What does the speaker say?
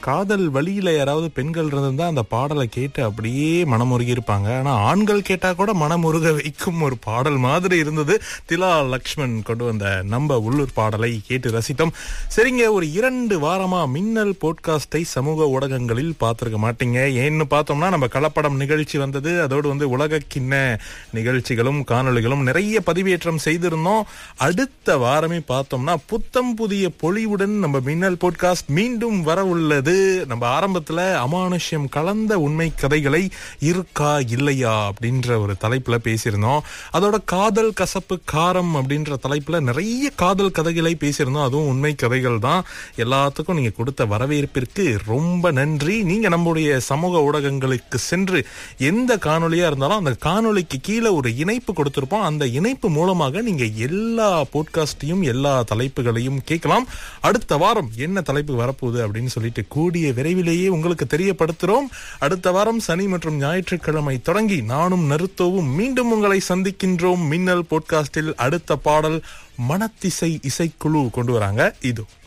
காதல் வழியில யாராவது பெண்கள் இருந்திருந்தா அந்த பாடலை கேட்டு அப்படியே மனமுருகி இருப்பாங்க ஆனா ஆண்கள் கேட்டா கூட மனமுருக வைக்கும் ஒரு பாடல் மாதிரி இருந்தது திலா லக்ஷ்மண் கொண்டு வந்த நம்ம உள்ளூர் பாடலை கேட்டு ரசித்தோம் சரிங்க ஒரு இரண்டு வாரமா மின்னல் போட்காஸ்டை சமூக ஊடகங்களில் பார்த்திருக்க மாட்டீங்க ஏன்னு பார்த்தோம்னா நம்ம கலப்படம் நிகழ்ச்சி வந்தது அதோடு வந்து உலக கிண்ண நிகழ்ச்சிகளும் காணொளிகளும் நிறைய பதிவேற்றம் செய்திருந்தோம் அடுத்த வாரமே பார்த்தோம்னா புத்தம் புதிய பொலிவுடன் நம்ம மின்னல் போட்காஸ்ட் மீண்டும் வர உள்ளது நம்ம ஆரம்பத்துல அமானுஷ்யம் கலந்த உண்மை கதைகளை இருக்கா இல்லையா அப்படின்ற ஒரு தலைப்புல பேசியிருந்தோம் அதோட காதல் கசப்பு காரம் அப்படின்ற தலைப்புல நிறைய காதல் கதைகளை பேசியிருந்தோம் அதுவும் உண்மை கதைகள் தான் எல்லாத்துக்கும் நீங்க கொடுத்த வரவேற்பிற்கு ரொம்ப நன்றி நீங்க நம்முடைய சமூக ஊடகங்களுக்கு சென்று எந்த காணொளியா இருந்தாலும் அந்த காணொளிக்கு கீழே ஒரு இணைப்பு கொடுத்திருப்போம் அந்த இணைப்பு மூலமாக நீங்க எல்லா போட்காஸ்டையும் எல்லா தலைப்புகளையும் கேட்கலாம் அடுத்த வாரம் என்ன தலைப்பு வரப்போகுது அப்படின்னு சொல்லிட்டு கூடிய விரைவிலேயே உங்களுக்கு தெரியப்படுத்துறோம் அடுத்த வாரம் சனி மற்றும் ஞாயிற்றுக்கிழமை தொடங்கி நானும் நருத்தோவும் மீண்டும் உங்களை சந்திக்கின்றோம் மின்னல் போட்காஸ்டில் அடுத்த பாடல் மனத்திசை இசைக்குழு கொண்டு வராங்க இது